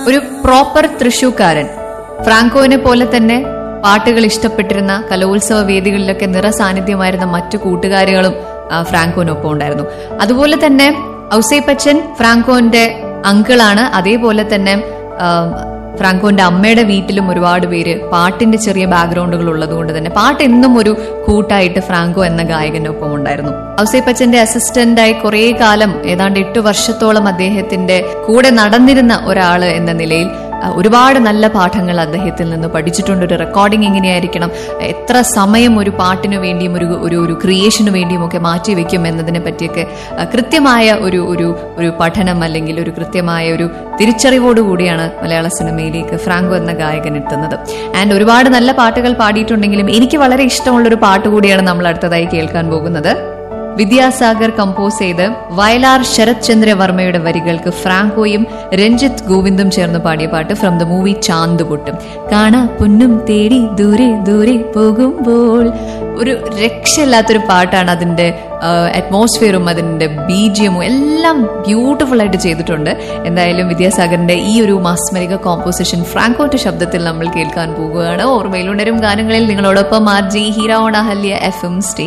ഒരു പ്രോപ്പർ തൃശൂക്കാരൻ ഫ്രാങ്കോവിനെ പോലെ തന്നെ പാട്ടുകൾ ഇഷ്ടപ്പെട്ടിരുന്ന കലോത്സവ വേദികളിലൊക്കെ നിറസാന്നിധ്യമായിരുന്ന മറ്റു കൂട്ടുകാരികളും ആ, ഫ്രാങ്കോനൊപ്പം ഉണ്ടായിരുന്നു അതുപോലെ തന്നെ ഔസേപ്പച്ചൻ ഫ്രാങ്കോന്റെ അങ്കിളാണ് അതേപോലെ തന്നെ ആ, ഫ്രാങ്കോന്റെ അമ്മയുടെ വീട്ടിലും ഒരുപാട് പേര് പാട്ടിന്റെ ചെറിയ ബാക്ക്ഗ്രൗണ്ടുകൾ ഉള്ളതുകൊണ്ട് തന്നെ പാട്ട് എന്നും ഒരു കൂട്ടായിട്ട് ഫ്രാങ്കോ എന്ന ഗായകനൊപ്പം ഉണ്ടായിരുന്നു ഔസേപ്പച്ചന്റെ അസിസ്റ്റന്റായി കുറെ കാലം ഏതാണ്ട് എട്ടു വർഷത്തോളം അദ്ദേഹത്തിന്റെ കൂടെ നടന്നിരുന്ന ഒരാള് എന്ന നിലയിൽ ആ, ഒരുപാട് നല്ല പാഠങ്ങൾ അദ്ദേഹത്തിൽ നിന്ന് പഠിച്ചിട്ടുണ്ട് ഒരു റെക്കോർഡിംഗ് എങ്ങനെയായിരിക്കണം എത്ര സമയം ഒരു പാട്ടിനു വേണ്ടിയും ഒരു ഒരു ഒരു ക്രിയേഷന് വേണ്ടിയും ഒക്കെ മാറ്റി വെക്കും എന്നതിനെ പറ്റിയൊക്കെ ആ, കൃത്യമായ ഒരു ഒരു ഒരു പഠനം അല്ലെങ്കിൽ ഒരു കൃത്യമായ ഒരു തിരിച്ചറിവോടുകൂടിയാണ് മലയാള സിനിമയിലേക്ക് ഫ്രാങ്കോ എന്ന ഗായകൻ എത്തുന്നത് ആൻഡ് ഒരുപാട് നല്ല പാട്ടുകൾ പാടിയിട്ടുണ്ടെങ്കിലും എനിക്ക് വളരെ ഇഷ്ടമുള്ള ഒരു പാട്ട് കൂടിയാണ് നമ്മൾ അടുത്തതായി കേൾക്കാൻ പോകുന്നത് വിദ്യാസാഗർ കമ്പോസ് ചെയ്ത് വയലാർ ശരത് ചന്ദ്ര വർമ്മയുടെ വരികൾക്ക് ഫ്രാങ്കോയും രഞ്ജിത്ത് ഗോവിന്ദും ചേർന്ന് പാടിയ പാട്ട് ഫ്രം ദ മൂവി ചാന്ത് പൊട്ടും കാണാ പൊന്നും തേടി ദൂരെ ദൂരെ പോകുമ്പോൾ ഒരു രക്ഷയില്ലാത്തൊരു പാട്ടാണ് അതിന്റെ അറ്റ്മോസ്ഫിയറും അതിന്റെ ബീജിയമും എല്ലാം ബ്യൂട്ടിഫുൾ ആയിട്ട് ചെയ്തിട്ടുണ്ട് എന്തായാലും വിദ്യാസാഗറിന്റെ ഈ ഒരു മാസ്മരിക കോമ്പോസിഷൻ ഫ്രാങ്കോന്റെ ശബ്ദത്തിൽ നമ്മൾ കേൾക്കാൻ പോകുകയാണ് ഓർമ്മയിലുണ്ടരും ഗാനങ്ങളിൽ നിങ്ങളോടൊപ്പം ആർ ജി ഹീറോണ ഹല്യ എഫ് എം സ്റ്റേ